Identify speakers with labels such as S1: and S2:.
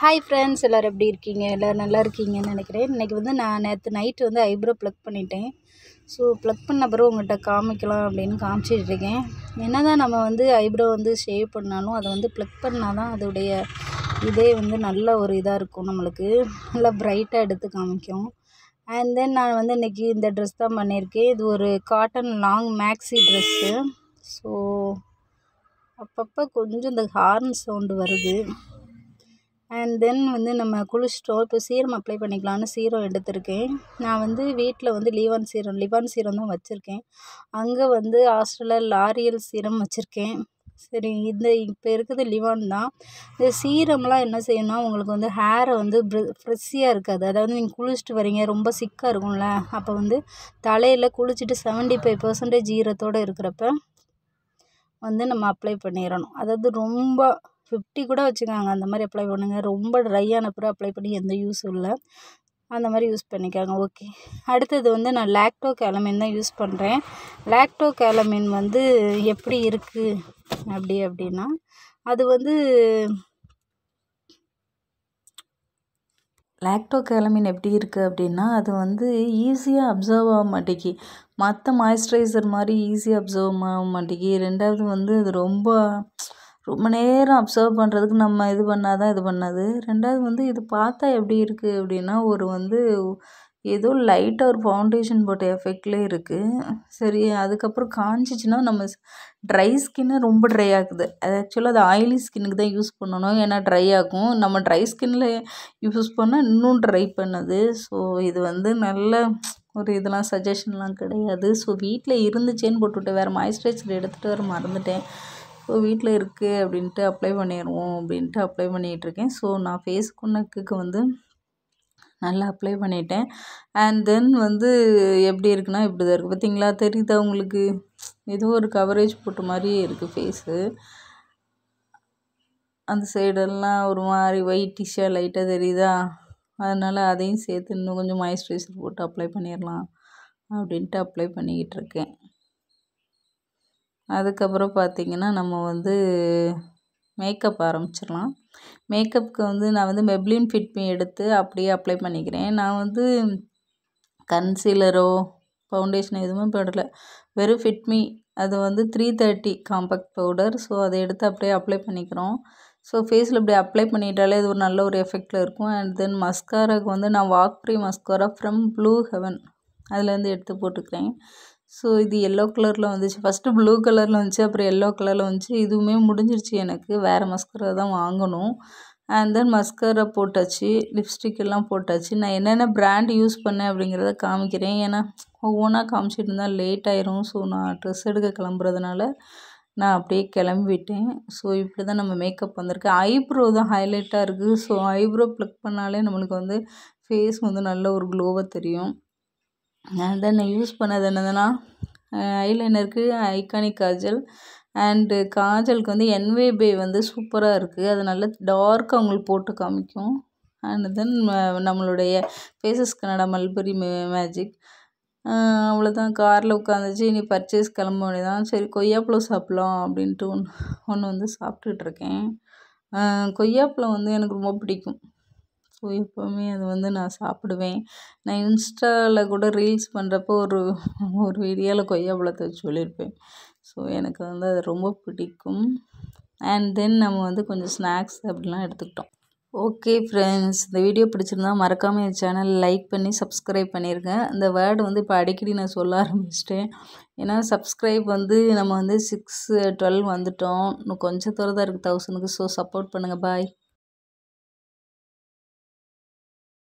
S1: hi friends எல்லோரும் எப்படி இருக்கீங்க எல்லோரும் நல்லா இருக்கீங்கன்னு நினைக்கிறேன் இன்றைக்கி வந்து நான் நேற்று நைட்டு வந்து ஐப்ரோ ப்ளக் பண்ணிட்டேன் ஸோ ப்ளக் பண்ண பிறகு உங்கள்கிட்ட காமிக்கலாம் அப்படின்னு காமிச்சிட்டு இருக்கேன் என்ன தான் நம்ம வந்து ஐப்ரோ வந்து ஷேவ் பண்ணாலும் அதை வந்து ப்ளக் பண்ணால் தான் அதோடைய இதே வந்து நல்ல ஒரு இதாக இருக்கும் நம்மளுக்கு நல்லா ப்ரைட்டாக எடுத்து காமிக்கும் அண்ட் தென் நான் வந்து இன்றைக்கி இந்த ட்ரெஸ் தான் பண்ணியிருக்கேன் இது ஒரு cotton long maxi dress so அப்பப்போ கொஞ்சம் இந்த ஹார்ன் சவுண்டு வருது அண்ட் தென் வந்து நம்ம குளிச்சிட்டோம் இப்போ சீரம் அப்ளை பண்ணிக்கலாம்னு சீரம் எடுத்திருக்கேன் நான் வந்து வீட்டில் வந்து லிவான் சீரம் லிவான் சீரம் தான் வச்சுருக்கேன் அங்கே வந்து ஹாஸ்டலில் லாரியல் சீரம் வச்சுருக்கேன் சரி இந்த இப்போ இருக்கிறது லிவான் தான் இந்த சீரம்லாம் என்ன செய்யணும்னா உங்களுக்கு வந்து ஹேரை வந்து ஃப்ரெஷ்ஷியாக இருக்காது அதாவது நீங்கள் குளிச்சுட்டு வரீங்க ரொம்ப சிக்காக இருக்கும்ல அப்போ வந்து தலையில் குளிச்சுட்டு செவன்ட்டி ஃபைவ் பர்சன்டேஜ் ஈரத்தோடு இருக்கிறப்ப வந்து நம்ம அப்ளை பண்ணிடணும் அதாவது ரொம்ப ஃபிஃப்டி கூட வச்சுக்கோங்க அந்த மாதிரி அப்ளை பண்ணுங்கள் ரொம்ப ட்ரையான பிறகு அப்ளை பண்ணி எந்த யூஸும் இல்லை அந்த மாதிரி யூஸ் பண்ணிக்கோங்க ஓகே அடுத்தது வந்து நான் லாக்டோ கேலமின் தான் யூஸ் பண்ணுறேன் லாக்டோ கேலமின் வந்து எப்படி இருக்குது அப்படி அப்படின்னா அது வந்து லாக்டோ கேலமின் எப்படி இருக்குது அப்படின்னா அது வந்து ஈஸியாக அப்சர்வ் ஆக மாட்டேங்கி மற்ற மாய்ஸ்சரைசர் மாதிரி ஈஸியாக அப்சர்வ் ஆக மாட்டேங்கி ரெண்டாவது வந்து அது ரொம்ப ரொம்ப நேரம் அப்சர்வ் பண்ணுறதுக்கு நம்ம இது பண்ணால் தான் இது பண்ணாது ரெண்டாவது வந்து இது பார்த்தா எப்படி இருக்குது அப்படின்னா ஒரு வந்து ஏதோ லைட்டாக ஒரு ஃபவுண்டேஷன் போட்ட எஃபெக்ட்லேயே இருக்குது சரி அதுக்கப்புறம் காஞ்சிச்சின்னா நம்ம ட்ரை ஸ்கின்னை ரொம்ப ட்ரை ஆகுது அது ஆக்சுவலாக அது ஆயிலி ஸ்கின்னுக்கு தான் யூஸ் பண்ணணும் ஏன்னா ட்ரை ஆகும் நம்ம ட்ரை ஸ்கின்னில் யூஸ் பண்ணால் இன்னும் ட்ரை பண்ணுது ஸோ இது வந்து நல்ல ஒரு இதெல்லாம் சஜஷன்லாம் கிடையாது ஸோ வீட்டில் இருந்துச்சேன்னு போட்டுவிட்டு வேறு மாய்ஸ்சரைசர் எடுத்துகிட்டு வர மறந்துட்டேன் ஸோ வீட்டில் இருக்குது அப்படின்ட்டு அப்ளை பண்ணிடுவோம் அப்படின்ட்டு அப்ளை பண்ணிகிட்ருக்கேன் ஸோ நான் ஃபேஸ் குன்னக்குக்கு வந்து நல்லா அப்ளை பண்ணிட்டேன் அண்ட் தென் வந்து எப்படி இருக்குன்னா இப்படி தான் இருக்குது பார்த்தீங்களா தெரியுதா உங்களுக்கு ஏதோ ஒரு கவரேஜ் போட்ட மாதிரியே இருக்குது ஃபேஸு அந்த சைடெல்லாம் ஒரு மாதிரி ஒயிட்டிஷாக லைட்டாக தெரியுதா அதனால் அதையும் சேர்த்து இன்னும் கொஞ்சம் மாய்ஸ்சரைசர் போட்டு அப்ளை பண்ணிடலாம் அப்படின்ட்டு அப்ளை பண்ணிக்கிட்டு இருக்கேன் அதுக்கப்புறம் பார்த்திங்கன்னா நம்ம வந்து மேக்கப் ஆரம்பிச்சிடலாம் மேக்கப்புக்கு வந்து நான் வந்து மெப்ளின் ஃபிட்மி எடுத்து அப்படியே அப்ளை பண்ணிக்கிறேன் நான் வந்து கன்சீலரோ ஃபவுண்டேஷன் எதுவுமே போடலை வெறும் ஃபிட்மி அது வந்து three thirty compact powder so அதை எடுத்து அப்படியே அப்ளை பண்ணிக்கிறோம் ஸோ ஃபேஸில் இப்படி அப்ளை பண்ணிட்டாலே இது ஒரு நல்ல ஒரு எஃபெக்டில் இருக்கும் அண்ட் தென் மஸ்காராக்கு வந்து நான் வாக் ப்ரீ மஸ்காரா ஃப்ரம் ப்ளூ ஹெவன் அதுலேருந்து எடுத்து போட்டுக்கிறேன் ஸோ இது எல்லோ கலரில் வந்துச்சு ஃபஸ்ட்டு ப்ளூ கலரில் வந்துச்சு அப்புறம் எல்லோ கலரில் வந்துச்சு இதுவுமே முடிஞ்சிருச்சு எனக்கு வேறு மஸ்கரா தான் வாங்கணும் அண்ட் தென் மஸ்கரா போட்டாச்சு லிப்ஸ்டிக் எல்லாம் போட்டாச்சு நான் என்னென்ன ப்ராண்ட் யூஸ் பண்ணேன் அப்படிங்கிறத காமிக்கிறேன் ஏன்னா ஒவ்வொன்றா காமிச்சிட்டு இருந்தால் லேட் ஆயிரும் ஸோ நான் ட்ரெஸ் எடுக்க கிளம்புறதுனால நான் அப்படியே கிளம்பிட்டேன் ஸோ இப்படி தான் நம்ம மேக்கப் வந்திருக்கு ஐப்ரோ தான் ஹைலைட்டாக இருக்குது ஸோ ஐப்ரோ ப்ளக் பண்ணாலே நம்மளுக்கு வந்து ஃபேஸ் வந்து நல்ல ஒரு க்ளோவாக தெரியும் அண்ட் தென் நான் யூஸ் பண்ணது என்னதுன்னா ஐலைனருக்கு ஐகானிக் காஜல் அண்டு காஜலுக்கு வந்து என்வேபே வந்து சூப்பராக இருக்குது அது நல்ல டார்க்காக அவங்களுக்கு போட்டு காமிக்கும் அண்ட் தென் நம்மளுடைய ஃபேஸஸ் கனடா மல்பரி மே மேஜிக் அவ்வளோதான் காரில் உட்காந்துச்சு இனி பர்ச்சேஸ் கிளம்ப வேண்டியதான் சரி கொய்யாப்பழம் சாப்பிட்லாம் அப்படின்ட்டு ஒன்று ஒன்று வந்து சாப்பிட்டுட்ருக்கேன் கொய்யாப்பழம் வந்து எனக்கு ரொம்ப பிடிக்கும் ஸோ எப்போவுமே அது வந்து நான் சாப்பிடுவேன் நான் இன்ஸ்டாவில் கூட ரீல்ஸ் பண்ணுறப்போ ஒரு ஒரு வீடியோவில் கொய்யாப்பழத்தை சொல்லியிருப்பேன் ஸோ எனக்கு வந்து அது ரொம்ப பிடிக்கும் அண்ட் தென் நம்ம வந்து கொஞ்சம் ஸ்நாக்ஸ் அப்படிலாம் எடுத்துக்கிட்டோம் ஓகே ஃப்ரெண்ட்ஸ் இந்த வீடியோ பிடிச்சிருந்தா மறக்காமல் என் சேனல் லைக் பண்ணி சப்ஸ்கிரைப் பண்ணிடுங்க இந்த வேர்டு வந்து இப்போ அடிக்கடி நான் சொல்ல ஆரம்பிச்சிட்டேன் ஏன்னா சப்ஸ்கிரைப் வந்து நம்ம வந்து சிக்ஸ் டுவெல் வந்துட்டோம் இன்னும் கொஞ்சம் தூரம் தான் இருக்குது தௌசண்ட்க்கு ஸோ சப்போர்ட் பண்ணுங்கள் பாய்